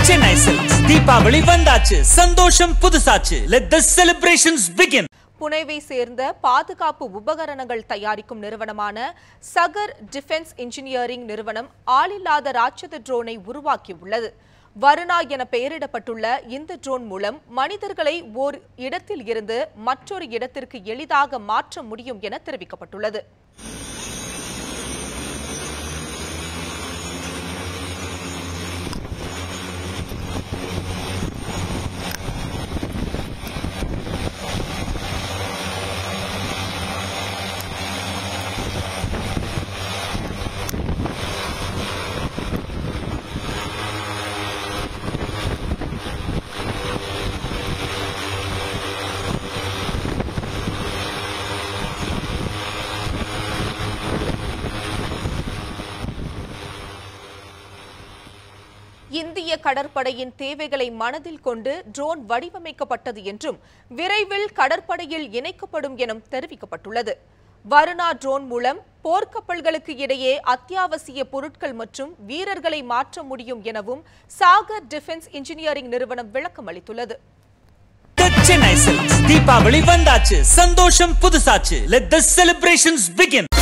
Chennai silks Deepavali வந்தாச்சு சந்தோஷம் புதுசாச்சு லெட் த செலிப்ரேஷன்ஸ் பிகின் புனேவை சேர்ந்த பாதுகாப்பு உபகரணங்கள் தயாரிக்கும் நிறுவனமான சகர் டிஃபென்ஸ் இன்ஜினியரிங் நிறுவனம் ஆளில்லாத ராட்சத ட்ரோனை உருவாக்கியுள்ளது வருணா என பெயரிடப்பட்டுள்ள இந்த ட்ரோன் மூலம் மனிதர்களை ஓர் இடத்தில் இருந்து மற்றொரு இடத்திற்கு எளிதாக மாற்ற முடியும் என தெரிவிக்கப்பட்டுள்ளது இந்திய கடற்படையின் தேவைகளை மனதில் கொண்டு ட்ரோன் வடிவமைக்கப்பட்டது என்றும் விரைவில் கடற்படையில் இணைக்கப்படும் எனும் தெரிவிக்கப்பட்டுள்ளது வருணா ட்ரோன் மூலம் போர்க்கப்பல்களுக்கு இடையே அத்தியாவசிய பொருட்கள் மற்றும் வீரர்களை மாற்ற முடியும் எனவும் சாகர் டிஃபென்ஸ் இன்ஜினியரிங் நிறுவனம் விளக்கம் அளித்துள்ளது சென்னை சில்க்ஸ் தீபாவளி வந்தாச்சு சந்தோஷம் புதுசாச்சு லெட் த செலிப்ரேஷன்ஸ் பிகின்